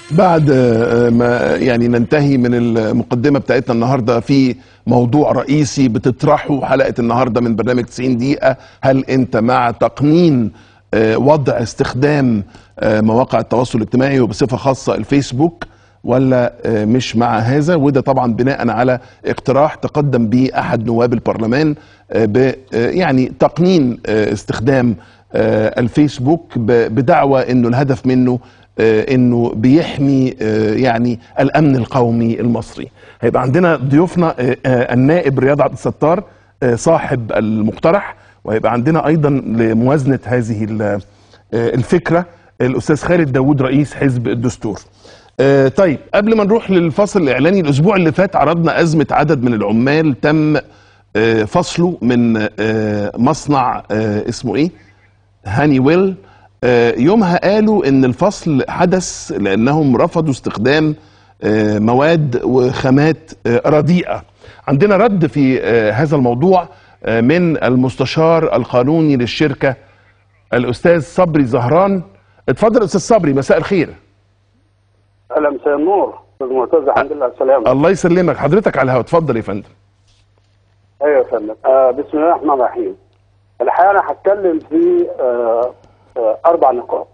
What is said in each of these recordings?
بعد آه، ما يعني ننتهي من المقدمه بتاعتنا النهارده في موضوع رئيسي بتطرحه حلقه النهارده من برنامج 90 دقيقه هل انت مع تقنين آه، وضع استخدام آه، مواقع التواصل الاجتماعي وبصفه خاصه الفيسبوك ولا آه، مش مع هذا وده طبعا بناء على اقتراح تقدم به احد نواب البرلمان آه، ب آه، يعني تقنين آه، استخدام آه، الفيسبوك ب- بدعوى انه الهدف منه آه، انه بيحمي آه، يعني الامن القومي المصري هيبقى عندنا ضيوفنا آه، آه، النائب رياض عبد الستار آه، صاحب المقترح وهيبقى عندنا ايضا لموازنه هذه ال- آه، الفكره الاستاذ خالد داوود رئيس حزب الدستور آه، طيب قبل ما نروح للفصل الاعلاني الاسبوع اللي فات عرضنا ازمه عدد من العمال تم آه، فصله من آه، مصنع آه، اسمه ايه هاني ويل آه، يومها قالوا ان الفصل حدث لانهم رفضوا استخدام آه، مواد وخامات آه، رديئه عندنا رد في آه، هذا الموضوع آه، من المستشار القانوني للشركه الاستاذ صبري زهران اتفضل استاذ صبري مساء الخير اهلا مساء النور استاذ معتز الحمد لله على السلامه الله يسلمك حضرتك على الهواء اتفضل يا فندم ايوه يا فندم آه بسم الله الرحمن الرحيم الحقيقه انا هتكلم في آه آه اربع نقاط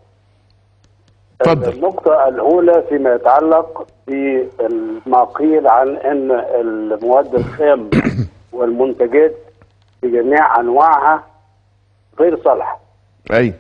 اتفضل. النقطه الاولى فيما يتعلق بما قيل عن ان المواد الخام والمنتجات بجميع انواعها غير صالحه اي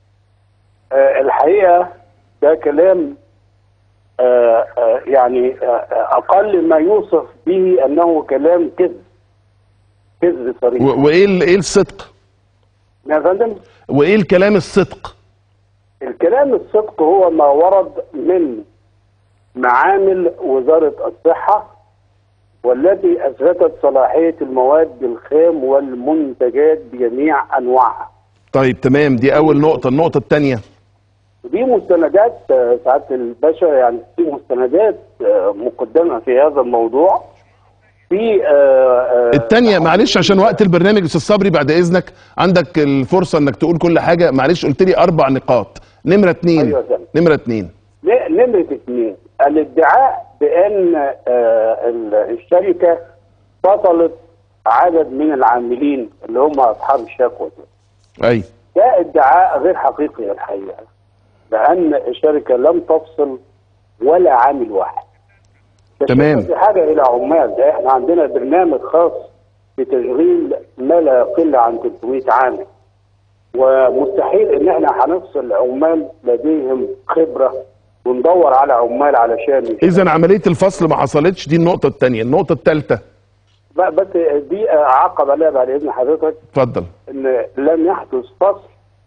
آه، الحقيقه ده كلام آه، آه، يعني آه، آه، اقل ما يوصف به انه كلام كذب كذب صريح و- وايه ال- ايه الصدق يا فندم وايه الكلام الصدق الكلام الصدق هو ما ورد من معامل وزاره الصحه والتي اثبتت صلاحيه المواد الخام والمنتجات بجميع انواعها طيب تمام دي اول نقطه النقطه الثانيه دي مستندات آه، سعاده الباشا يعني في مستندات آه، مقدمه في هذا الموضوع في آه، آه، التانية معلش عشان وقت البرنامج استاذ صبري بعد اذنك عندك الفرصة انك تقول كل حاجة معلش قلت لي اربع نقاط نمرة اتنين أيوة يا فندم. نمرة اتنين ن- نمرة اثنين الادعاء بأن آه، ال- الشركة فصلت عدد من العاملين اللي هم أصحاب الشكوى دول. اي ده ادعاء غير حقيقي الحقيقة لأن الشركة لم تفصل ولا عامل واحد ده تمام. الشركة في حاجة إلى عمال ده احنا عندنا برنامج خاص بتشغيل ما لا يقل عن 300 عامل ومستحيل ان احنا هنفصل عمال لديهم خبره وندور على عمال علشان اذا عملية الفصل ما حصلتش دي النقطة التانية النقطة الثالثة ب- بس دي اعقب عليها بعد اذن حضرتك اتفضل ان لم يحدث فصل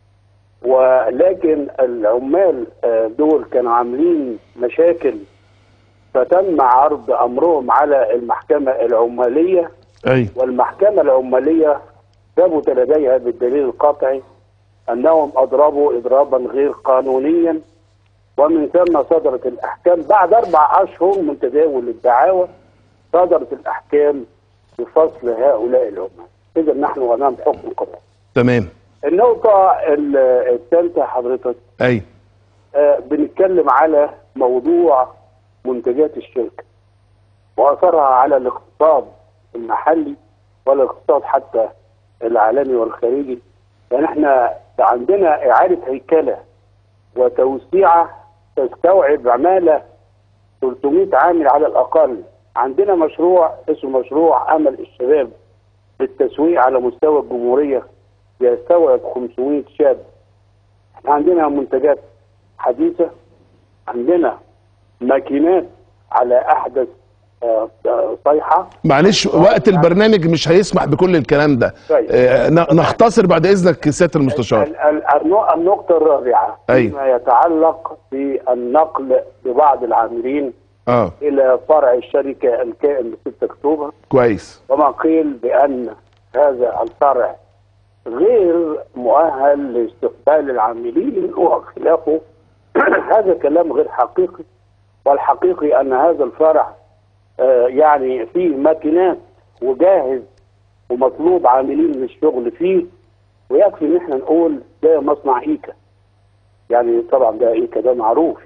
ولكن العمال آه، دول كانوا عاملين مشاكل فتم عرض امرهم على المحكمه العماليه اي والمحكمة العمالية ثبت لديها بالدليل القاطعي أنهم أضربوا إضرابا غير قانونيا ومن ثم صدرت الأحكام بعد أربع أشهر من تداول الدعاوى صدرت الأحكام بفصل هؤلاء العمال إذا نحن أمام حكم قضائي تمام النقطة ال- الثالثة حضرتك اي آه، بنتكلم على موضوع منتجات الشركة وأثرها على الاقتصاد المحلي والاقتصاد حتى العالمي والخارجي يعني احنا عندنا إعادة هيكلة وتوسيعة تستوعب عمالة 300 عامل على الأقل عندنا مشروع اسمه مشروع أمل الشباب للتسويق على مستوى الجمهورية يستوعب 500 شاب احنا عندنا منتجات حديثة عندنا ماكينات على أحدث آه، آه، صيحة معلش وقت البرنامج مش هيسمح بكل الكلام ده طيب. آه، ن- نختصر بعد اذنك سيادة المستشار ال- ال- النق- النقطة الرابعة أيوة. فيما يتعلق بالنقل ببعض العاملين اه إلى فرع الشركة الكائن ب 6 أكتوبر كويس وما قيل بأن هذا الفرع غير مؤهل لاستقبال العاملين وخلافه هذا كلام غير حقيقي والحقيقي أن هذا الفرع آه، يعني فيه ماكينات وجاهز ومطلوب عاملين للشغل فيه ويكفي ان احنا نقول ده مصنع ايكا يعني طبعا ده ايكا ده معروف يعني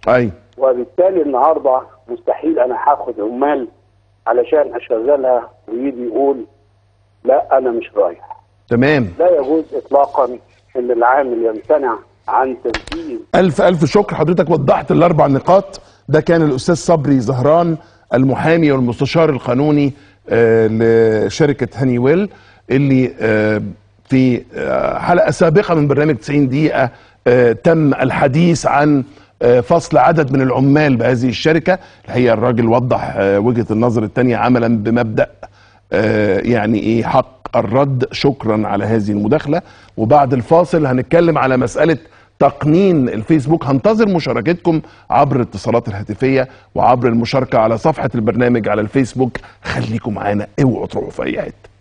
اي وبالتالي النهارده مستحيل انا هاخد عمال علشان اشغلها ويجي يقول لا انا مش رايح تمام لا يجوز اطلاقا ان العامل يمتنع عن تنفيذ الف الف شكر حضرتك وضحت الاربع نقاط ده كان الاستاذ صبري زهران المحامي والمستشار القانوني آه، لشركه هاني ويل اللي آه، في آه، حلقه سابقه من برنامج 90 دقيقه آه، تم الحديث عن آه، فصل عدد من العمال بهذه الشركه الحقيقه الراجل وضح آه، وجهه النظر الثانيه عملا بمبدا آه، يعني ايه حق الرد شكرا على هذه المداخله وبعد الفاصل هنتكلم على مساله تقنين الفيسبوك هنتظر مشاركتكم عبر الاتصالات الهاتفيه وعبر المشاركه على صفحه البرنامج على الفيسبوك خليكم معانا اوعوا تروحوا في اي حته